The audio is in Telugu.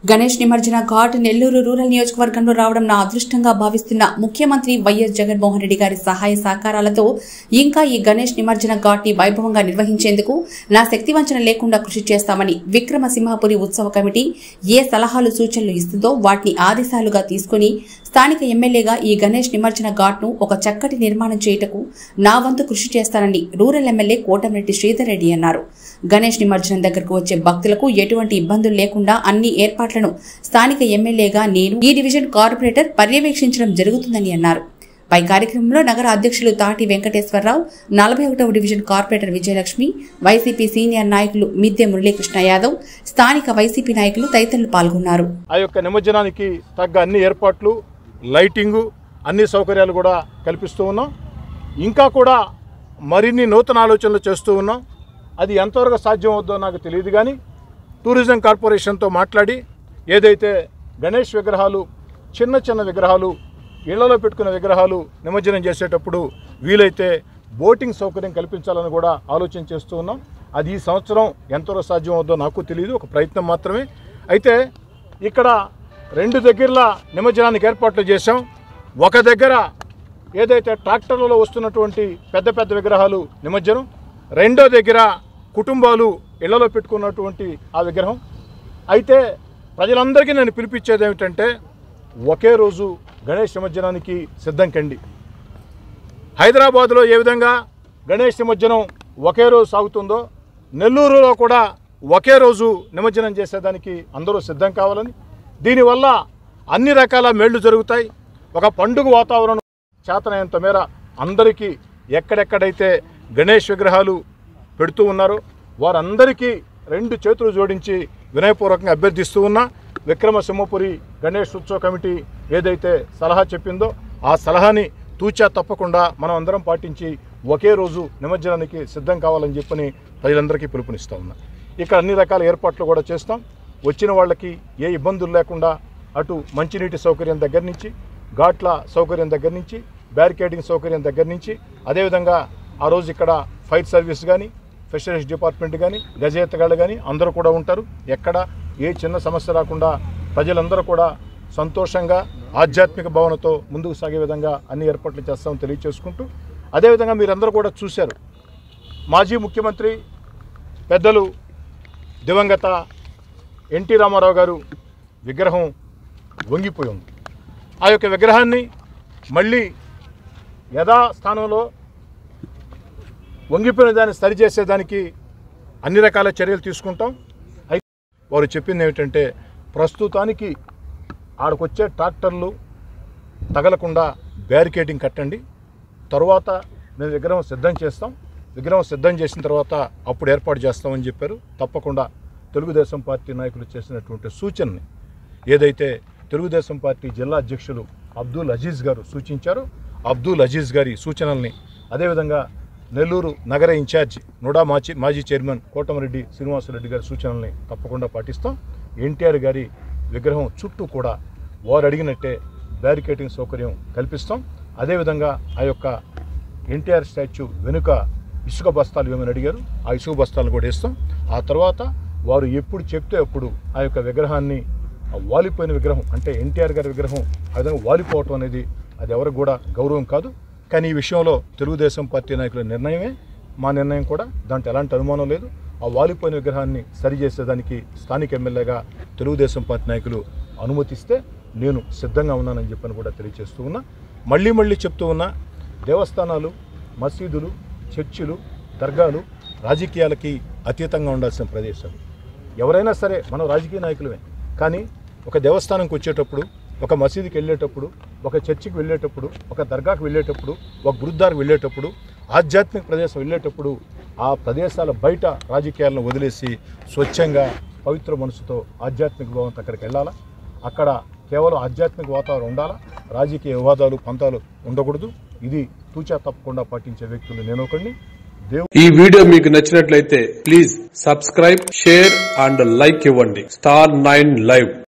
గణేష్ నిమజ్జన ఘాట్ నెల్లూరు రూరల్ నియోజకవర్గంలో రావడం నా అదృష్టంగా భావిస్తున్న ముఖ్యమంత్రి వైఎస్ జగన్మోహన్ రెడ్డి గారి సహాయ సహకారాలతో ఇంకా ఈ గణేష్ నిమజ్జన ఘాట్ ని వైభవంగా నిర్వహించేందుకు నా శక్తివంచన లేకుండా కృషి చేస్తామని విక్రమసింహపురి ఉత్సవ కమిటీ ఏ సలహాలు సూచనలు ఇస్తుందో వాటిని ఆదేశాలుగా తీసుకుని స్థానిక ఎమ్మెల్యేగా ఈ గణేష్ నిమజ్జన ఘాట్ ను ఒక చక్కటి నిర్మాణం చేయుటకు నా వంతు కృషి చేస్తానని రూరల్ ఎమ్మెల్యే కోటమిరెడ్డి శ్రీధర్ రెడ్డి అన్నారు గణేష్ నిమజ్జనం దగ్గరకు వచ్చే భక్తులకు ఎటువంటి ఇబ్బందులు లేకుండా అన్ని ఏర్పాట్లను స్థానిక ఎమ్మెల్యేగా నేను ఈ డివిజన్ కార్పొరేటర్ పర్యవేక్షించడం జరుగుతుందని అన్నారు పై కార్యక్రమంలో నగర అధ్యక్షులు తాటి వెంకటేశ్వరరావు నలభై ఒకటవ division corporator Vijayalakshmi YCP senior నాయకులు మిద్దె మురళీకృష్ణ యాదవ్ స్థానిక వైసీపీ నాయకులు తదితరులు పాల్గొన్నారు ఆ యొక్క నిమజ్జనానికి తగ్గ అన్ని ఏర్పాట్లు లైటింగు అన్ని సౌకర్యాలు కూడా కల్పిస్తూ ఉన్నాం ఇంకా కూడా మరిన్ని నూతన ఆలోచనలు చేస్తూ ఉన్నాం అది ఎంతవరకు సాధ్యం అవుద్దో నాకు తెలియదు కానీ టూరిజం కార్పొరేషన్తో మాట్లాడి ఏదైతే గణేష్ విగ్రహాలు చిన్న చిన్న విగ్రహాలు ఇళ్లలో పెట్టుకున్న విగ్రహాలు నిమజ్జనం చేసేటప్పుడు వీలైతే బోటింగ్ సౌకర్యం కల్పించాలని కూడా ఆలోచన చేస్తూ ఉన్నాం అది ఈ సంవత్సరం ఎంతవరకు సాధ్యం అవుద్దో నాకు తెలియదు ఒక ప్రయత్నం మాత్రమే అయితే ఇక్కడ రెండు దగ్గరలా నిమజ్జనానికి ఏర్పాట్లు చేశాం ఒక దగ్గర ఏదైతే ట్రాక్టర్లలో వస్తున్నటువంటి పెద్ద పెద్ద విగ్రహాలు నిమజ్జనం రెండో దగ్గర కుటుంబాలు ఇళ్లలో పెట్టుకున్నటువంటి ఆ విగ్రహం అయితే ప్రజలందరికీ నేను పిలిపించేది ఏమిటంటే ఒకే రోజు గణేష్ నిమజ్జనానికి సిద్ధం కండి హైదరాబాద్లో ఏ విధంగా గణేష్ నిమజ్జనం ఒకే రోజు సాగుతుందో నెల్లూరులో కూడా ఒకే రోజు నిమజ్జనం చేసేదానికి అందరూ సిద్ధం కావాలని దీనివల్ల అన్ని రకాల మేళ్లు జరుగుతాయి ఒక పండుగ వాతావరణం చేతనైనంత మేర అందరికీ ఎక్కడెక్కడైతే గణేష్ విగ్రహాలు పెడుతూ ఉన్నారో వారందరికీ రెండు చేతులు జోడించి వినయపూర్వకంగా అభ్యర్థిస్తూ ఉన్నా విక్రమసింహపురి గణేష్ ఉత్సవ కమిటీ ఏదైతే సలహా చెప్పిందో ఆ సలహాని తూచా తప్పకుండా మనం అందరం పాటించి ఒకే రోజు నిమజ్జనానికి సిద్ధం కావాలని చెప్పని ప్రజలందరికీ పిలుపునిస్తూ ఉన్నా ఇక్కడ అన్ని రకాల ఏర్పాట్లు కూడా చేస్తాం వచ్చిన వాళ్ళకి ఏ ఇబ్బందులు లేకుండా అటు మంచినీటి సౌకర్యం దగ్గర నుంచి ఘాట్ల సౌకర్యం దగ్గర నుంచి బ్యారికేడింగ్ సౌకర్యం దగ్గర నుంచి అదేవిధంగా ఆ రోజు ఇక్కడ ఫైర్ సర్వీస్ కానీ ఫిషరీస్ డిపార్ట్మెంట్ కానీ గజేతగాళ్ళు కానీ అందరూ కూడా ఉంటారు ఎక్కడ ఏ చిన్న సమస్య రాకుండా ప్రజలందరూ కూడా సంతోషంగా ఆధ్యాత్మిక భావనతో ముందుకు సాగే విధంగా అన్ని ఏర్పాట్లు చేస్తామని తెలియచేసుకుంటూ అదేవిధంగా మీరందరూ కూడా చూశారు మాజీ ముఖ్యమంత్రి పెద్దలు దివంగత ఎన్టీ రామారావు గారు విగ్రహం వంగిపోయి ఉంది ఆ యొక్క విగ్రహాన్ని మళ్ళీ యథాస్థానంలో వంగిపోయిన దాన్ని సరిచేసేదానికి అన్ని రకాల చర్యలు తీసుకుంటాం అయితే వారు చెప్పింది ఏమిటంటే ప్రస్తుతానికి ఆడకొచ్చే ట్రాక్టర్లు తగలకుండా బ్యారికేడింగ్ కట్టండి తరువాత మేము విగ్రహం సిద్ధం చేస్తాం విగ్రహం సిద్ధం చేసిన తర్వాత అప్పుడు ఏర్పాటు చేస్తామని చెప్పారు తప్పకుండా తెలుగుదేశం పార్టీ నాయకులు చేసినటువంటి సూచనని ఏదైతే తెలుగుదేశం పార్టీ జిల్లా అధ్యక్షులు అబ్దుల్ అజీజ్ గారు సూచించారో అబ్దుల్ అజీజ్ గారి సూచనల్ని అదేవిధంగా నెల్లూరు నగర ఇన్ఛార్జి నుడా మాజీ మాజీ చైర్మన్ కోటమిరెడ్డి శ్రీనివాసరెడ్డి గారి సూచనల్ని తప్పకుండా పాటిస్తాం ఎన్టీఆర్ గారి విగ్రహం చుట్టూ కూడా వారు అడిగినట్టే బ్యారికేటింగ్ సౌకర్యం కల్పిస్తాం అదేవిధంగా ఆ యొక్క ఎన్టీఆర్ స్టాచ్యూ వెనుక ఇసుక బస్తాలు ఏమని అడిగారు ఆ ఇసుక బస్తాలను కూడా వేస్తాం ఆ తర్వాత వారు ఎప్పుడు చెప్తే అప్పుడు ఆ యొక్క విగ్రహాన్ని ఆ వాలిపోయిన విగ్రహం అంటే ఎన్టీఆర్ గారి విగ్రహం ఆ విధంగా వాలిపోవటం అనేది అది ఎవరికి కూడా గౌరవం కాదు కానీ ఈ విషయంలో తెలుగుదేశం పార్టీ నాయకుల నిర్ణయమే మా నిర్ణయం కూడా దాంట్లో ఎలాంటి అనుమానం లేదు ఆ వాలిపోయిన విగ్రహాన్ని సరిచేసేదానికి స్థానిక ఎమ్మెల్యేగా తెలుగుదేశం పార్టీ నాయకులు అనుమతిస్తే నేను సిద్ధంగా ఉన్నానని చెప్పని కూడా తెలియజేస్తూ ఉన్నా మళ్ళీ మళ్ళీ చెప్తూ ఉన్నా దేవస్థానాలు మసీదులు చర్చిలు దర్గాలు రాజకీయాలకి అతీతంగా ఉండాల్సిన ప్రదేశాలు ఎవరైనా సరే మనం రాజకీయ నాయకులమే కానీ ఒక దేవస్థానంకి వచ్చేటప్పుడు ఒక మసీదుకి వెళ్ళేటప్పుడు ఒక చర్చికి వెళ్ళేటప్పుడు ఒక దర్గాకు వెళ్ళేటప్పుడు ఒక గురుద్వారకు వెళ్ళేటప్పుడు ఆధ్యాత్మిక ప్రదేశం వెళ్ళేటప్పుడు ఆ ప్రదేశాల బయట రాజకీయాలను వదిలేసి స్వచ్ఛంగా పవిత్ర మనసుతో ఆధ్యాత్మిక భావంతో అక్కడికి వెళ్ళాలా అక్కడ కేవలం ఆధ్యాత్మిక వాతావరణం ఉండాలా రాజకీయ వివాదాలు పంతాలు ఉండకూడదు ఇది తూచా తప్పకుండా పాటించే వ్యక్తులు నేను ఒకడిని దేవు ఈ వీడియో మీకు నచ్చినట్లయితే please subscribe share and like ఇవ్వండి స్టార్ నైన్ లైవ్